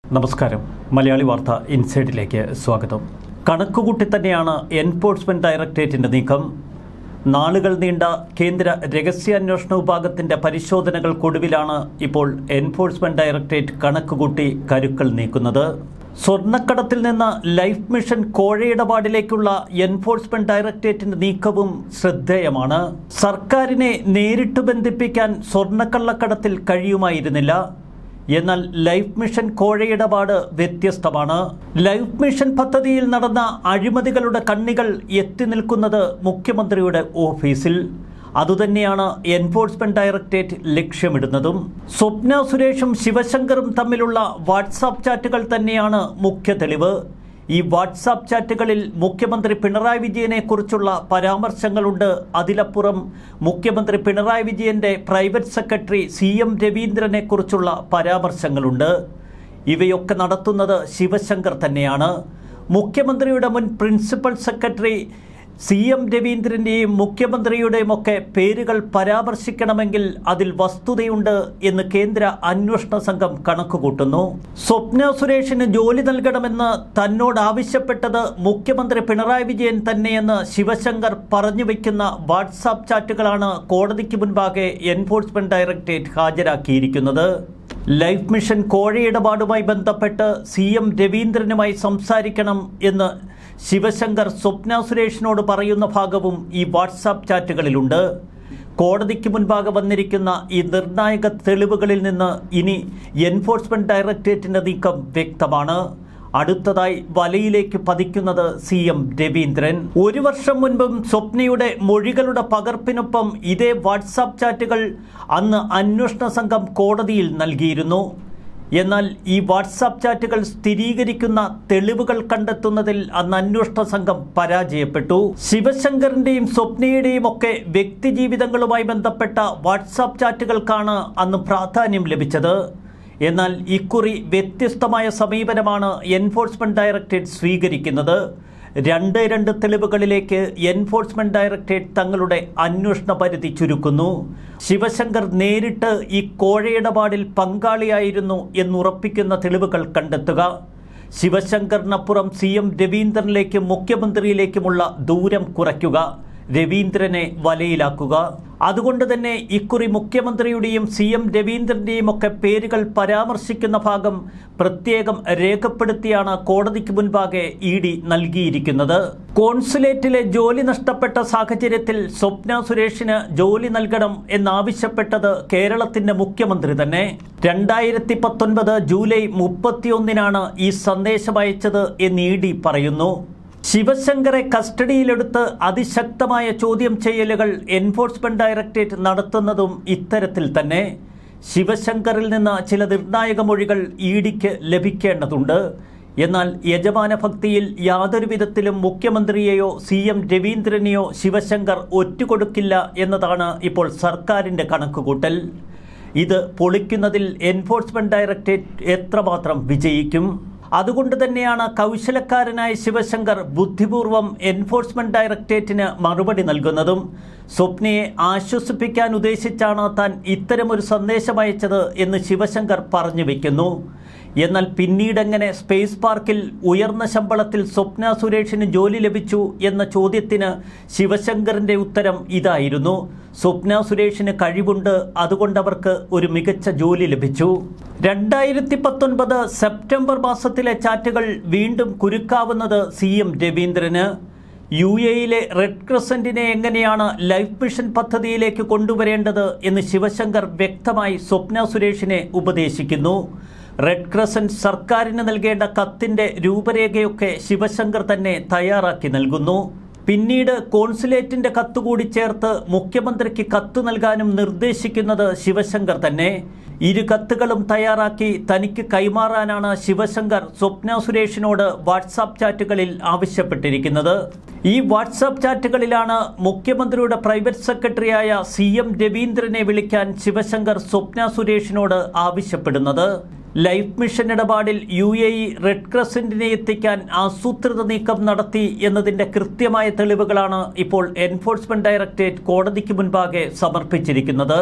നമസ്കാരം മലയാളി വാർത്ത ഇൻസൈഡിലേക്ക് സ്വാഗതം കണക്കുകൂട്ടി തന്നെയാണ് എൻഫോഴ്സ്മെന്റ് ഡയറക്ടറേറ്റിന്റെ നീക്കം നാളുകൾ നീണ്ട കേന്ദ്ര രഹസ്യാന്വേഷണ വിഭാഗത്തിന്റെ പരിശോധനകൾക്കൊടുവിലാണ് ഇപ്പോൾ എൻഫോഴ്സ്മെന്റ് ഡയറക്ടറേറ്റ് കണക്കുകൂട്ടി കരുക്കൾ നീക്കുന്നത് സ്വർണ്ണക്കടത്തിൽ നിന്ന് ലൈഫ് മിഷൻ കോഴയിടപാടിലേക്കുള്ള എൻഫോഴ്സ്മെന്റ് ഡയറക്ടറേറ്റിന്റെ നീക്കവും ശ്രദ്ധേയമാണ് സർക്കാരിനെ നേരിട്ട് ബന്ധിപ്പിക്കാൻ സ്വർണ്ണക്കള്ളക്കടത്തിൽ കഴിയുമായിരുന്നില്ല എന്നാൽ ലൈഫ് മിഷൻ കോഴയിടപാട് വ്യത്യസ്തമാണ് ലൈഫ് മിഷൻ പദ്ധതിയിൽ നടന്ന അഴിമതികളുടെ കണ്ണികൾ എത്തി നിൽക്കുന്നത് മുഖ്യമന്ത്രിയുടെ ഓഫീസിൽ അതുതന്നെയാണ് എൻഫോഴ്സ്മെന്റ് ഡയറക്ടറേറ്റ് ലക്ഷ്യമിടുന്നതും സ്വപ്ന സുരേഷും ശിവശങ്കറും തമ്മിലുള്ള വാട്സാപ്പ് ചാറ്റുകൾ തന്നെയാണ് മുഖ്യ തെളിവ് ഈ വാട്സാപ്പ് ചാറ്റുകളിൽ മുഖ്യമന്ത്രി പിണറായി വിജയനെ കുറിച്ചുള്ള പരാമർശങ്ങളുണ്ട് അതിലപ്പുറം മുഖ്യമന്ത്രി പിണറായി വിജയന്റെ പ്രൈവറ്റ് സെക്രട്ടറി സി എം രവീന്ദ്രനെ കുറിച്ചുള്ള പരാമർശങ്ങളുണ്ട് ഇവയൊക്കെ നടത്തുന്നത് ശിവശങ്കർ തന്നെയാണ് മുഖ്യമന്ത്രിയുടെ മുൻ പ്രിൻസിപ്പൽ സെക്രട്ടറി സി എം രവീന്ദ്രൻ്റെയും മുഖ്യമന്ത്രിയുടെയും ഒക്കെ പേരുകൾ പരാമർശിക്കണമെങ്കിൽ അതിൽ വസ്തുതയുണ്ട് എന്ന് കേന്ദ്ര അന്വേഷണ സംഘം കണക്കുകൂട്ടുന്നു സ്വപ്ന സുരേഷിന് ജോലി നൽകണമെന്ന് തന്നോട് ആവശ്യപ്പെട്ടത് മുഖ്യമന്ത്രി പിണറായി വിജയൻ തന്നെയെന്ന് ശിവശങ്കർ പറഞ്ഞു വയ്ക്കുന്ന വാട്സാപ്പ് ചാറ്റുകളാണ് കോടതിക്ക് മുൻപാകെ എൻഫോഴ്സ്മെന്റ് ഡയറക്ടറേറ്റ് ഹാജരാക്കിയിരിക്കുന്നത് ലൈഫ് മിഷൻ കോഴയിടപാടുമായി ബന്ധപ്പെട്ട് സി എം രവീന്ദ്രനുമായി സംസാരിക്കണം എന്ന് ശിവശങ്കർ സ്വപ്ന സുരേഷിനോട് പറയുന്ന ഭാഗവും ഈ വാട്സാപ്പ് ചാറ്റുകളിലുണ്ട് കോടതിക്ക് മുൻപാകെ വന്നിരിക്കുന്ന ഈ നിർണായക തെളിവുകളിൽ നിന്ന് ഇനി എൻഫോഴ്സ്മെന്റ് ഡയറക്ടറേറ്റിന്റെ നീക്കം വ്യക്തമാണ് അടുത്തതായി വലയിലേക്ക് പതിക്കുന്നത് സി എം രവീന്ദ്രൻ ഒരു വർഷം മുൻപും സ്വപ്നയുടെ മൊഴികളുടെ പകർപ്പിനൊപ്പം ഇതേ വാട്സാപ്പ് ചാറ്റുകൾ അന്ന് അന്വേഷണ സംഘം കോടതിയിൽ നൽകിയിരുന്നു എന്നാൽ ഈ വാട്സാപ്പ് ചാറ്റുകൾ സ്ഥിരീകരിക്കുന്ന തെളിവുകൾ കണ്ടെത്തുന്നതിൽ അന്ന് അന്വേഷണ സംഘം പരാജയപ്പെട്ടു ശിവശങ്കറിന്റെയും സ്വപ്നയുടെയും ഒക്കെ വ്യക്തിജീവിതങ്ങളുമായി ബന്ധപ്പെട്ട വാട്സാപ്പ് ചാറ്റുകൾക്കാണ് അന്ന് പ്രാധാന്യം ലഭിച്ചത് എന്നാൽ ഇക്കുറി വ്യത്യസ്തമായ സമീപനമാണ് എൻഫോഴ്സ്മെന്റ് ഡയറക്ടറേറ്റ് സ്വീകരിക്കുന്നത് രണ്ട് രണ്ട് തെളിവുകളിലേക്ക് എൻഫോഴ്സ്മെന്റ് ഡയറക്ടറേറ്റ് തങ്ങളുടെ അന്വേഷണ പരിധി ചുരുക്കുന്നു ശിവശങ്കർ നേരിട്ട് ഈ കോഴയിടപാടിൽ പങ്കാളിയായിരുന്നു എന്നുറപ്പിക്കുന്ന തെളിവുകൾ കണ്ടെത്തുക ശിവശങ്കറിനപ്പുറം സി എം രവീന്ദ്രനിലേക്കും മുഖ്യമന്ത്രിയിലേക്കുമുള്ള ദൂരം കുറയ്ക്കുക രവീന്ദ്രനെ വലയിലാക്കുക അതുകൊണ്ട് തന്നെ ഇക്കുറി മുഖ്യമന്ത്രിയുടെയും സി എം രവീന്ദ്രന്റെയും ഒക്കെ പേരുകൾ പരാമർശിക്കുന്ന ഭാഗം പ്രത്യേകം രേഖപ്പെടുത്തിയാണ് കോടതിക്ക് മുൻപാകെ ഇ ഡി നൽകിയിരിക്കുന്നത് കോൺസുലേറ്റിലെ ജോലി നഷ്ടപ്പെട്ട സാഹചര്യത്തിൽ സ്വപ്ന സുരേഷിന് ജോലി നൽകണം എന്നാവശ്യപ്പെട്ടത് കേരളത്തിന്റെ മുഖ്യമന്ത്രി തന്നെ രണ്ടായിരത്തി പത്തൊൻപത് ജൂലൈ മുപ്പത്തിയൊന്നിനാണ് ഈ സന്ദേശം അയച്ചത് എന്ന് ഇ ഡി പറയുന്നു ശിവശങ്കറെ കസ്റ്റഡിയിലെടുത്ത് അതിശക്തമായ ചോദ്യം ചെയ്യലുകൾ എൻഫോഴ്സ്മെന്റ് ഡയറക്ടറേറ്റ് നടത്തുന്നതും ഇത്തരത്തിൽ തന്നെ ശിവശങ്കറിൽ നിന്ന് ചില നിർണായക മൊഴികൾ ഇ ഡിക്ക് ലഭിക്കേണ്ടതുണ്ട് എന്നാൽ യജമാന ഭക്തിയിൽ യാതൊരു വിധത്തിലും മുഖ്യമന്ത്രിയെയോ സി എം രവീന്ദ്രനെയോ ശിവശങ്കർ ഒറ്റുകൊടുക്കില്ല എന്നതാണ് ഇപ്പോൾ സർക്കാരിൻ്റെ കണക്കുകൂട്ടൽ ഇത് പൊളിക്കുന്നതിൽ എൻഫോഴ്സ്മെന്റ് ഡയറക്ടറേറ്റ് എത്രമാത്രം വിജയിക്കും അതുകൊണ്ട് തന്നെയാണ് കൗശലക്കാരനായ ശിവശങ്കർ ബുദ്ധിപൂർവം എൻഫോഴ്സ്മെന്റ് ഡയറക്ടറേറ്റിന് മറുപടി നൽകുന്നതും സ്വപ്നയെ ആശ്വസിപ്പിക്കാൻ ഉദ്ദേശിച്ചാണ് താൻ ഇത്തരമൊരു സന്ദേശം അയച്ചത് എന്ന് ശിവശങ്കർ പറഞ്ഞു വയ്ക്കുന്നു എന്നാൽ പിന്നീടെങ്ങനെ സ്പേസ് പാർക്കിൽ ഉയർന്ന ശമ്പളത്തിൽ സ്വപ്ന സുരേഷിന് ജോലി ലഭിച്ചു എന്ന ചോദ്യത്തിന് ശിവശങ്കറിന്റെ ഉത്തരം ഇതായിരുന്നു സ്വപ്ന സുരേഷിന് കഴിവുണ്ട് അതുകൊണ്ട് അവർക്ക് ഒരു മികച്ച ജോലി ലഭിച്ചു രണ്ടായിരത്തി പത്തൊൻപത് സെപ്റ്റംബർ മാസത്തിലെ ചാറ്റുകൾ വീണ്ടും കുരുക്കാവുന്നത് സി എം രവീന്ദ്രന് യു എയിലെ റെഡ് ക്രസന്റിനെ എങ്ങനെയാണ് ലൈഫ് മിഷൻ പദ്ധതിയിലേക്ക് കൊണ്ടുവരേണ്ടത് എന്ന് ശിവശങ്കർ വ്യക്തമായി സ്വപ്ന സുരേഷിനെ ഉപദേശിക്കുന്നു റെഡ് ക്രസന്റ് സർക്കാരിന് നൽകേണ്ട കത്തിന്റെ രൂപരേഖയൊക്കെ ശിവശങ്കർ തന്നെ തയ്യാറാക്കി നൽകുന്നു പിന്നീട് കോൺസുലേറ്റിന്റെ കത്തുകൂടി ചേർത്ത് മുഖ്യമന്ത്രിക്ക് കത്ത് നൽകാനും നിർദ്ദേശിക്കുന്നത് ശിവശങ്കർ തന്നെ ഇരു കത്തുകളും തയ്യാറാക്കി തനിക്ക് കൈമാറാനാണ് ശിവശങ്കർ സ്വപ്ന സുരേഷിനോട് വാട്സാപ്പ് ചാറ്റുകളിൽ ആവശ്യപ്പെട്ടിരിക്കുന്നത് ഈ വാട്സാപ്പ് ചാറ്റുകളിലാണ് മുഖ്യമന്ത്രിയുടെ പ്രൈവറ്റ് സെക്രട്ടറിയായ സി എം രവീന്ദ്രനെ വിളിക്കാൻ ശിവശങ്കർ സ്വപ്ന സുരേഷിനോട് ആവശ്യപ്പെടുന്നത് ലൈഫ് മിഷൻ ഇടപാടിൽ യു എ ഇ റെഡ് ക്രസന്റിനെ എത്തിക്കാൻ ആസൂത്രിത നീക്കം നടത്തി എന്നതിന്റെ കൃത്യമായ തെളിവുകളാണ് ഇപ്പോൾ എൻഫോഴ്സ്മെന്റ് ഡയറക്ടറേറ്റ് കോടതിക്ക് മുൻപാകെ സമർപ്പിച്ചിരിക്കുന്നത്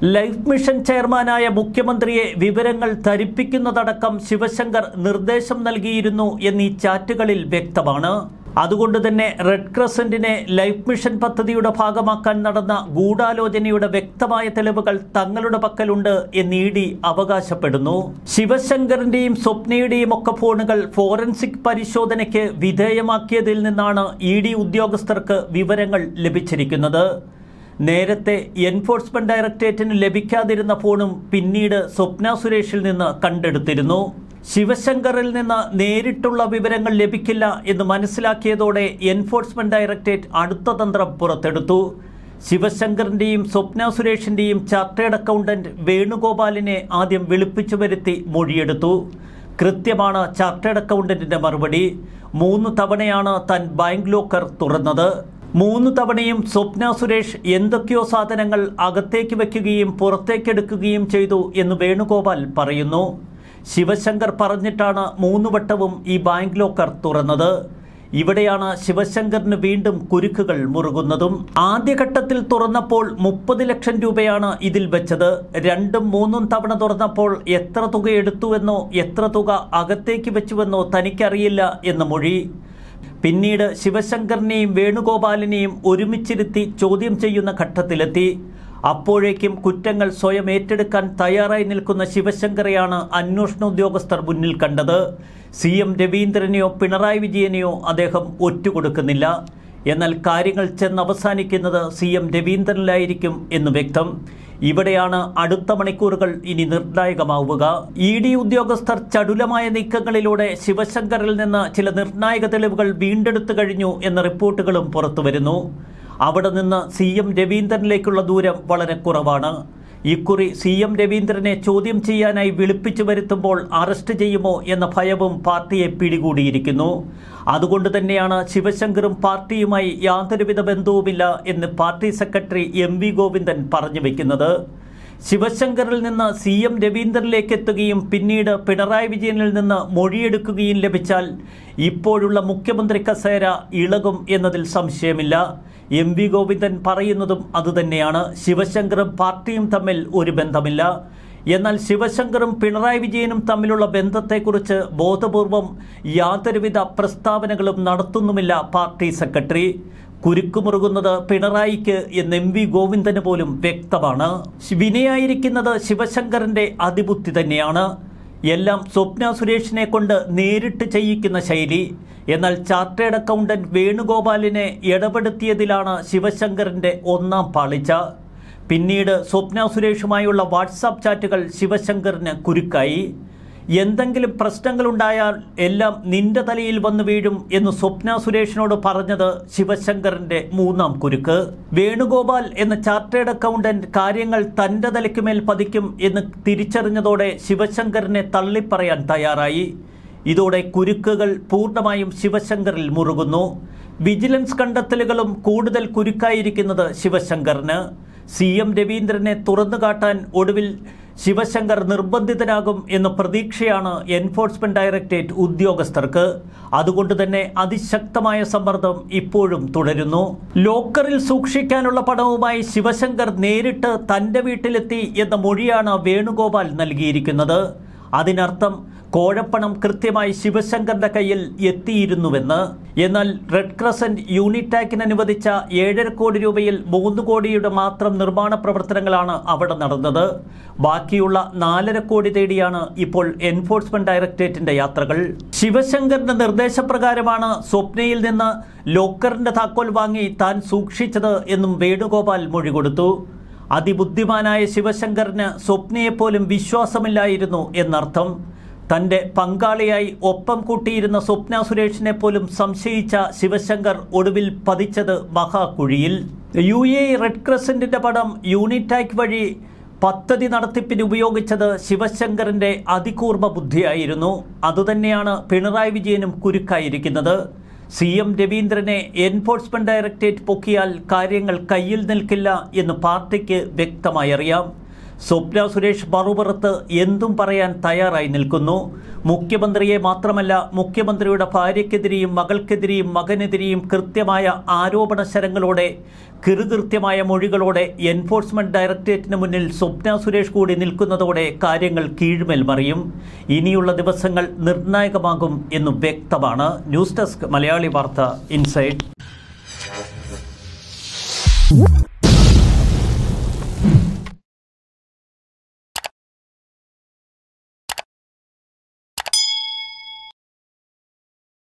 ലൈഫ് മിഷൻ ചെയർമാനായ മുഖ്യമന്ത്രിയെ വിവരങ്ങൾ ധരിപ്പിക്കുന്നതടക്കം ശിവശങ്കർ നിർദ്ദേശം നൽകിയിരുന്നു എന്നീ ചാറ്റുകളിൽ വ്യക്തമാണ് അതുകൊണ്ട് തന്നെ റെഡ് ക്രസന്റിനെ ലൈഫ് മിഷൻ പദ്ധതിയുടെ ഭാഗമാക്കാൻ നടന്ന ഗൂഢാലോചനയുടെ വ്യക്തമായ തെളിവുകൾ തങ്ങളുടെ പക്കലുണ്ട് എന്ന് ഇ ഡി അവകാശപ്പെടുന്നു ശിവശങ്കറിന്റെയും സ്വപ്നയുടെയും ഒക്കെ ഫോണുകൾ ഫോറൻസിക് പരിശോധനയ്ക്ക് വിധേയമാക്കിയതിൽ നിന്നാണ് ഇ ഡി ഉദ്യോഗസ്ഥർക്ക് വിവരങ്ങൾ ലഭിച്ചിരിക്കുന്നത് നേരത്തെ എൻഫോഴ്സ്മെന്റ് ഡയറക്ടറേറ്റിന് ലഭിക്കാതിരുന്ന ഫോണും പിന്നീട് സ്വപ്ന സുരേഷിൽ നിന്ന് കണ്ടെടുത്തിരുന്നു ശിവശങ്കറിൽ നിന്ന് നേരിട്ടുള്ള വിവരങ്ങൾ ലഭിക്കില്ല എന്ന് മനസ്സിലാക്കിയതോടെ എൻഫോഴ്സ്മെന്റ് ഡയറക്ടറേറ്റ് അടുത്ത തന്ത്രം പുറത്തെടുത്തു ശിവശങ്കറിന്റെയും സ്വപ്ന സുരേഷിന്റെയും ചാർട്ടേഡ് അക്കൗണ്ടന്റ് വേണുഗോപാലിനെ ആദ്യം വിളിപ്പിച്ചു വരുത്തി മൊഴിയെടുത്തു കൃത്യമാണ് ചാർട്ടേഡ് അക്കൗണ്ടന്റിന്റെ മറുപടി മൂന്ന് തവണയാണ് താൻ ബാങ്ക് ലോക്കർ തുറന്നത് മൂന്ന് തവണയും സ്വപ്ന സുരേഷ് എന്തൊക്കെയോ സാധനങ്ങൾ അകത്തേക്ക് വെക്കുകയും പുറത്തേക്കെടുക്കുകയും ചെയ്തു എന്ന് വേണുഗോപാൽ പറയുന്നു ശിവശങ്കർ പറഞ്ഞിട്ടാണ് മൂന്ന് വട്ടവും ഈ ബാങ്ക് ലോക്കർ തുറന്നത് ഇവിടെയാണ് ശിവശങ്കറിന് വീണ്ടും കുരുക്കുകൾ മുറുകുന്നതും ആദ്യഘട്ടത്തിൽ തുറന്നപ്പോൾ മുപ്പത് ലക്ഷം രൂപയാണ് ഇതിൽ വെച്ചത് രണ്ടും മൂന്നും തവണ തുറന്നപ്പോൾ എത്ര തുക എടുത്തുവെന്നോ എത്ര തുക അകത്തേക്ക് വെച്ചുവെന്നോ തനിക്കറിയില്ല എന്ന മൊഴി പിന്നീട് ശിവശങ്കറിനെയും വേണുഗോപാലിനെയും ഒരുമിച്ചിരുത്തി ചോദ്യം ചെയ്യുന്ന ഘട്ടത്തിലെത്തി അപ്പോഴേക്കും കുറ്റങ്ങൾ സ്വയം ഏറ്റെടുക്കാൻ തയ്യാറായി നിൽക്കുന്ന ശിവശങ്കറെയാണ് അന്വേഷണ ഉദ്യോഗസ്ഥർ മുന്നിൽ കണ്ടത് സി എം രവീന്ദ്രനെയോ പിണറായി വിജയനെയോ അദ്ദേഹം ഒറ്റുകൊടുക്കുന്നില്ല എന്നാൽ കാര്യങ്ങൾ ചെന്നവസാനിക്കുന്നത് സി എം രവീന്ദ്രനിലായിരിക്കും എന്ന് വ്യക്തം ഇവിടെയാണ് അടുത്ത മണിക്കൂറുകൾ ഇനി നിർണായകമാവുക ഇ ഡി ഉദ്യോഗസ്ഥർ ചടുലമായ നീക്കങ്ങളിലൂടെ ശിവശങ്കറിൽ നിന്ന് ചില നിർണായക തെളിവുകൾ വീണ്ടെടുത്തു കഴിഞ്ഞു എന്ന റിപ്പോർട്ടുകളും പുറത്തുവരുന്നു അവിടെ നിന്ന് സി എം രവീന്ദ്രനിലേക്കുള്ള ദൂരം വളരെ കുറവാണ് ഇക്കുറി സി എം രവീന്ദ്രനെ ചോദ്യം ചെയ്യാനായി വിളിപ്പിച്ചു വരുത്തുമ്പോൾ അറസ്റ്റ് ചെയ്യുമോ എന്ന ഭയവും പാർട്ടിയെ പിടികൂടിയിരിക്കുന്നു അതുകൊണ്ട് തന്നെയാണ് ശിവശങ്കറും പാർട്ടിയുമായി യാതൊരുവിധ ബന്ധവുമില്ല എന്ന് party secretary M V Govindan പറഞ്ഞു വെക്കുന്നത് ശിവശങ്കറിൽ നിന്ന് സി എം രവീന്ദ്രനിലേക്ക് എത്തുകയും പിന്നീട് പിണറായി വിജയനിൽ നിന്ന് മൊഴിയെടുക്കുകയും ലഭിച്ചാൽ ഇപ്പോഴുള്ള മുഖ്യമന്ത്രി കസേര ഇളകും എന്നതിൽ സംശയമില്ല എം വി ഗോവിന്ദൻ പറയുന്നതും അതുതന്നെയാണ് ശിവശങ്കറും പാർട്ടിയും തമ്മിൽ ഒരു ബന്ധമില്ല എന്നാൽ ശിവശങ്കറും പിണറായി വിജയനും തമ്മിലുള്ള ബന്ധത്തെക്കുറിച്ച് ബോധപൂർവം യാതൊരുവിധ പ്രസ്താവനകളും നടത്തുന്നുമില്ല പാർട്ടി സെക്രട്ടറി കുരുക്കുമുറുകുന്നത് പിണറായിക്ക് എന്ന് എം വി ഗോവിന്ദന് പോലും വ്യക്തമാണ് വിനയായിരിക്കുന്നത് ശിവശങ്കറിന്റെ അതിബുദ്ധി തന്നെയാണ് എല്ലാം സ്വപ്ന സുരേഷിനെ കൊണ്ട് നേരിട്ട് ചെയ്യിക്കുന്ന ശൈലി എന്നാൽ ചാർട്ടേഡ് അക്കൗണ്ടന്റ് വേണുഗോപാലിനെ ഇടപെടുത്തിയതിലാണ് ശിവശങ്കറിന്റെ ഒന്നാം പാളിച്ച പിന്നീട് സ്വപ്ന സുരേഷുമായുള്ള വാട്സാപ്പ് ചാറ്റുകൾ ശിവശങ്കറിന് കുരുക്കായി എന്തെങ്കിലും പ്രശ്നങ്ങളുണ്ടായാൽ എല്ലാം നിന്റെ തലയിൽ വന്നു വീഴും എന്ന് സ്വപ്ന സുരേഷിനോട് പറഞ്ഞത് ശിവശങ്കറിന്റെ മൂന്നാം കുരുക്ക് വേണുഗോപാൽ എന്ന ചാർട്ടേഡ് അക്കൗണ്ടന്റ് കാര്യങ്ങൾ തന്റെ തലയ്ക്കുമേൽ പതിക്കും എന്ന് തിരിച്ചറിഞ്ഞതോടെ ശിവശങ്കറിനെ തള്ളിപ്പറയാൻ തയ്യാറായി ഇതോടെ കുരുക്കുകൾ പൂർണ്ണമായും ശിവശങ്കറിൽ മുറുകുന്നു വിജിലൻസ് കണ്ടെത്തലുകളും കൂടുതൽ കുരുക്കായിരിക്കുന്നത് ശിവശങ്കറിന് സി എം രവീന്ദ്രനെ തുറന്നു കാട്ടാൻ ഒടുവിൽ ശിവശങ്കർ നിർബന്ധിതനാകും എന്ന പ്രതീക്ഷയാണ് എൻഫോഴ്സ്മെന്റ് ഡയറക്ടറേറ്റ് ഉദ്യോഗസ്ഥർക്ക് അതുകൊണ്ട് തന്നെ അതിശക്തമായ സമ്മർദ്ദം ഇപ്പോഴും തുടരുന്നു ലോക്കറിൽ സൂക്ഷിക്കാനുള്ള പണവുമായി ശിവശങ്കർ നേരിട്ട് തന്റെ വീട്ടിലെത്തി എന്ന മൊഴിയാണ് വേണുഗോപാൽ നൽകിയിരിക്കുന്നത് അതിനർത്ഥം കോഴപ്പണം കൃത്യമായി ശിവശങ്കറിന്റെ കയ്യിൽ എത്തിയിരുന്നുവെന്ന് എന്നാൽ റെഡ് ക്രസന്റ് യൂണിടാക്കിന് അനുവദിച്ച ഏഴര കോടി രൂപയിൽ മൂന്ന് കോടിയുടെ മാത്രം നിർമ്മാണ പ്രവർത്തനങ്ങളാണ് അവിടെ നടന്നത് ബാക്കിയുള്ള നാലര കോടി തേടിയാണ് ഇപ്പോൾ എൻഫോഴ്സ്മെന്റ് ഡയറക്ടറേറ്റിന്റെ യാത്രകൾ ശിവശങ്കറിന്റെ നിർദ്ദേശപ്രകാരമാണ് സ്വപ്നയിൽ നിന്ന് ലോക്കറിന്റെ താക്കോൽ വാങ്ങി താൻ സൂക്ഷിച്ചത് എന്നും വേണുഗോപാൽ മൊഴി കൊടുത്തു അതിബുദ്ധിമാനായ ശിവശങ്കറിന് സ്വപ്നയെപ്പോലും വിശ്വാസമില്ലായിരുന്നു എന്നർത്ഥം തന്റെ പങ്കാളിയായി ഒപ്പം കൂട്ടിയിരുന്ന സ്വപ്ന സുരേഷിനെ പോലും സംശയിച്ച ശിവശങ്കർ ഒടുവിൽ പതിച്ചത് മഹാകുഴിയിൽ യു എ റെഡ് ക്രസന്റിന്റെ പടം യൂണിടാക് വഴി പദ്ധതി നടത്തിപ്പിന് ഉപയോഗിച്ചത് ശിവശങ്കറിന്റെ അതികൂർമ്മ ബുദ്ധിയായിരുന്നു അതുതന്നെയാണ് പിണറായി വിജയനും കുരുക്കായിരിക്കുന്നത് സി എം രവീന്ദ്രനെ എൻഫോഴ്സ്മെന്റ് ഡയറക്ടറേറ്റ് പൊക്കിയാൽ കാര്യങ്ങൾ കയ്യിൽ നിൽക്കില്ല എന്ന് പാർട്ടിക്ക് വ്യക്തമായി അറിയാം സ്വപ്ന സുരേഷ് മറുപുറത്ത് എന്തും പറയാൻ തയ്യാറായി നിൽക്കുന്നു മുഖ്യമന്ത്രിയെ മാത്രമല്ല മുഖ്യമന്ത്രിയുടെ ഭാര്യയ്ക്കെതിരെയും മകൾക്കെതിരെയും മകനെതിരെയും കൃത്യമായ ആരോപണ ശരങ്ങളോടെ കിറുകൃത്യമായ മൊഴികളോടെ എൻഫോഴ്സ്മെന്റ് ഡയറക്ടറേറ്റിന് മുന്നിൽ സ്വപ്ന സുരേഷ് കൂടി നിൽക്കുന്നതോടെ കാര്യങ്ങൾ കീഴ്മേൽ മറിയും ഇനിയുള്ള ദിവസങ്ങൾ നിർണായകമാകും എന്നു വ്യക്തമാണ് ന്യൂസ് ഡെസ്ക് മലയാളി വാർത്ത ഇൻസൈഡ്